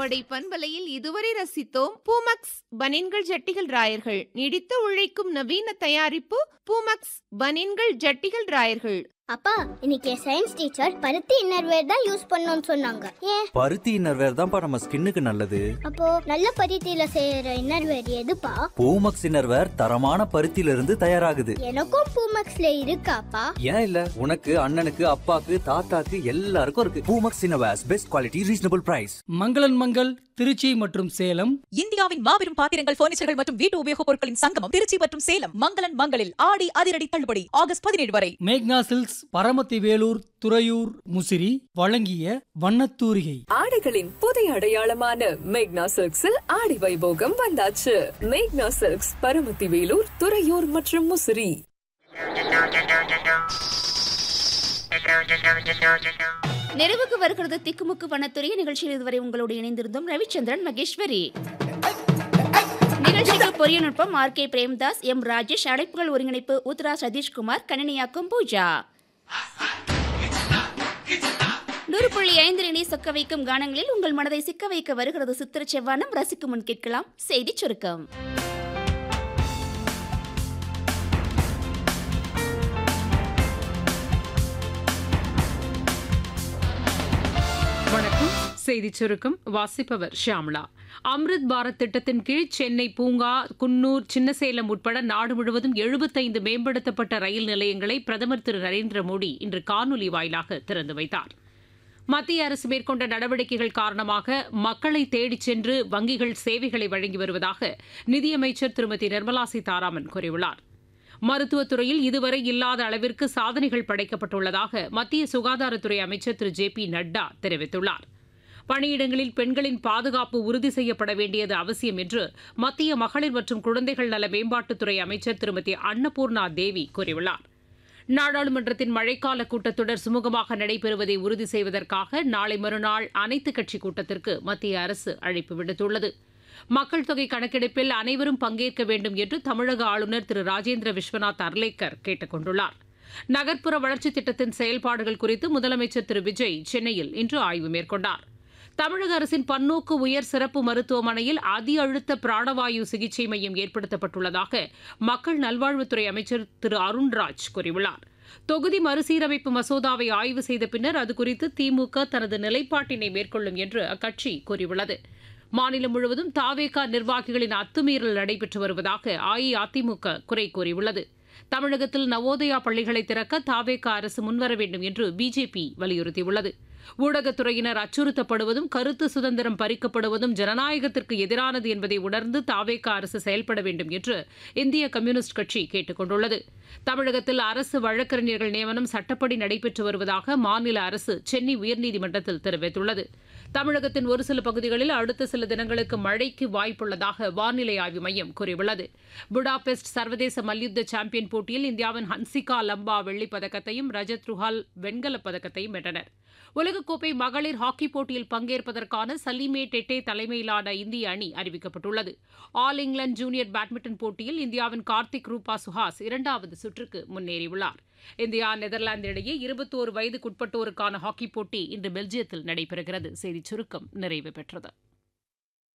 கோடை பண்பலையில் இதுவரை ரசித்தோம் பூமக்ஸ் பனின்கள் ஜட்டிகள் ராயர்கள் நீடித்து உழைக்கும் நவீன தயாரிப்பு பூமக்ஸ் பனின்கள் ஜட்டிகள் ராயர்கள் அப்பா இன்னைக்கு சயின்ஸ் டீச்சர் பருத்தி இன்னர்வேர் தான் யூஸ் பண்ணணும்னு சொன்னாங்க ஏன் பருத்தி இன்னர்வேர் தான்ப்பா நம்ம ஸ்கின்னுக்கு நல்லது அப்போ நல்ல பருத்தியில செய்யற இன்னர்வேர் எதுப்பா பூமக்ஸ் இன்னர்வேர் தரமான பருத்தியில இருந்து தயாராகுது எனக்கும் பூமக்ஸ்ல இருக்காப்பா ஏன் இல்ல உனக்கு அண்ணனுக்கு அப்பாக்கு தாத்தாக்கு எல்லாருக்கும் இருக்கு Poomex innerwears best quality reasonable price மங்களன் மங்கள் திருச்சி மற்றும் சேலம் இந்தியாவின் மாபெரும் பாத்திரங்கள் பர்னிச்சர்கள் மற்றும் வீட்டு உபயோகப் பொருட்களின் சங்கமம் திருச்சி மற்றும் சேலம் மங்களன் மங்களில் ஆடி அதிரடி தள்ளுபடி ஆகஸ்ட் பதினேழு வரை மேக்னா சில்க்ஸ் பரமத்தி வேலூர் துறையூர் முசிறி வழங்கிய வண்ணத்தூரிகை ஆடைகளின் புதிய அடையாளமான மேக்னா சில்க்ஸில் ஆடி வைபோகம் வந்தாச்சு மேக்னா சில்க்ஸ் பரமத்தி வேலூர் துறையூர் மற்றும் முசிறி நிறைவுக்கு வருகிறது திக்குமுக்கு வனத்துறை நிகழ்ச்சியில் இதுவரை உங்களோடு இணைந்திருந்தோம் ரவிச்சந்திரன் மகேஸ்வரி நிகழ்ச்சிக்கு பொறிய நுட்பம் R K Premdas M Rajesh அழைப்புகள் ஒருங்கிணைப்பு உத்ரா சதீஷ்குமார் கணினியாக்கும் பூஜா நூறு புள்ளி ஐந்து இணை சொக்க வைக்கும் கானங்களில் உங்கள் மனதை சிக்க வைக்க வருகிறது சித்திர செவ்வானம் ரசிக்கும் முன் கேட்கலாம் செய்தி சுருக்கம் வணக்கம் செய்திச் சுருக்கம் வாசிப்பவர் ஷியாம்லா அம்ரித் பாரத் திட்டத்தின் கீழ் சென்னை பூங்கா குன்னூர் சின்னசேலம் உட்பட நாடு முழுவதும் எழுபத்தைந்து மேம்படுத்தப்பட்ட ரயில் நிலையங்களை பிரதமர் திரு நரேந்திர மோடி இன்று காணொலி வாயிலாக திறந்து வைத்தார் மத்திய அரசு மேற்கொண்ட நடவடிக்கைகள் காரணமாக மக்களை தேடிச் சென்று வங்கிகள் சேவைகளை வழங்கி வருவதாக நிதியமைச்சர் திருமதி நிர்மலா சீதாராமன் கூறியுள்ளார் மருத்துவத்துறையில் இதுவரை இல்லாத அளவிற்கு சாதனைகள் படைக்கப்பட்டுள்ளதாக மத்திய சுகாதாரத்துறை அமைச்சர் திரு ஜே பி நட்டா தெரிவித்துள்ளார் பணியிடங்களில் பெண்களின் பாதுகாப்பு உறுதி செய்யப்பட வேண்டியது அவசியம் என்று மத்திய மகளிர் மற்றும் குழந்தைகள் நல மேம்பாட்டுத்துறை அமைச்சர் திருமதி அன்னபூர்ணா தேவி கூறியுள்ளார் நாடாளுமன்றத்தின் மழைக்கால கூட்டத்தொடர் சுமூகமாக நடைபெறுவதை உறுதி செய்வதற்காக நாளை மறுநாள் அனைத்துக் கட்சி கூட்டத்திற்கு மத்திய அரசு அழைப்பு விடுத்துள்ளது மக்கள் தொகை கணக்கெடுப்பில் அனைவரும் பங்கேற்க வேண்டும் என்று தமிழக ஆளுநர் திரு ராஜேந்திர விஸ்வநாத் அர்லேக்கர் கேட்டுக் கொண்டுள்ளார் நகர்ப்புற வளர்ச்சித் திட்டத்தின் செயல்பாடுகள் குறித்து முதலமைச்சர் திரு விஜய் சென்னையில் இன்று ஆய்வு மேற்கொண்டார் தமிழக அரசின் பன்னோக்கு உயர் சிறப்பு மருத்துவமனையில் அதி அழுத்த பிராணவாயு சிகிச்சை மையம் ஏற்படுத்தப்பட்டுள்ளதாக மக்கள் நல்வாழ்வுத்துறை அமைச்சர் திரு அருண்ராஜ் கூறியுள்ளார் தொகுதி மறுசீரமைப்பு மசோதாவை ஆய்வு செய்த பின்னர் அது குறித்து திமுக தனது நிலைப்பாட்டினை மேற்கொள்ளும் என்று அக்கட்சி கூறியுள்ளது மாநிலம் முழுவதும் தாவேகா நிர்வாகிகளின் அத்துமீறல் நடைபெற்று வருவதாக அஇஅதிமுக குறை கூறியுள்ளது தமிழகத்தில் நவோதயா பள்ளிகளை திறக்க தாவேகா அரசு முன்வர வேண்டும் என்று பிஜேபி வலியுறுத்தியுள்ளது ஊடகத்துறையினர் அச்சுறுத்தப்படுவதும் கருத்து சுதந்திரம் பறிக்கப்படுவதும் ஜனநாயகத்திற்கு எதிரானது என்பதை உணர்ந்து தாவேகா அரசு செயல்பட வேண்டும் என்று இந்திய கம்யூனிஸ்ட் கட்சி கேட்டுக் கொண்டுள்ளது தமிழகத்தில் அரசு வழக்கறிஞர்கள் நியமனம் சட்டப்படி நடைபெற்று வருவதாக மாநில அரசு சென்னை உயர்நீதிமன்றத்தில் தெரிவித்துள்ளது தமிழகத்தின் ஒரு சில பகுதிகளில் அடுத்த சில தினங்களுக்கு மழைக்கு வாய்ப்புள்ளதாக வானிலை ஆய்வு மையம் கூறியுள்ளது புடாபெஸ்ட் சர்வதேச மல்யுத்த சாம்பியன் போட்டியில் இந்தியாவின் ஹன்சிகா லம்பா வெள்ளிப் பதக்கத்தையும் ரஜத் ருஹால் வெண்கலப் பதக்கத்தையும் வென்றனர் உலகக்கோப்பை மகளிர் ஹாக்கி போட்டியில் பங்கேற்பதற்கான சலீமே டெட்டே தலைமையிலான இந்திய அணி அறிவிக்கப்பட்டுள்ளது ஆல் இங்கிலாந்து ஜூனியர் பேட்மிண்டன் போட்டியில் இந்தியாவின் கார்த்திக் ரூபா சுஹாஸ் இரண்டாவது சுற்றுக்கு முன்னேறியுள்ளார் இந்தியா நெதர்லாந்து இடையே இருபத்தோரு வயதுக்குட்பட்டோருக்கான ஹாக்கி போட்டி இன்று பெல்ஜியத்தில் நடைபெறுகிறது செய்திச் சுருக்கம் நிறைவு பெற்றது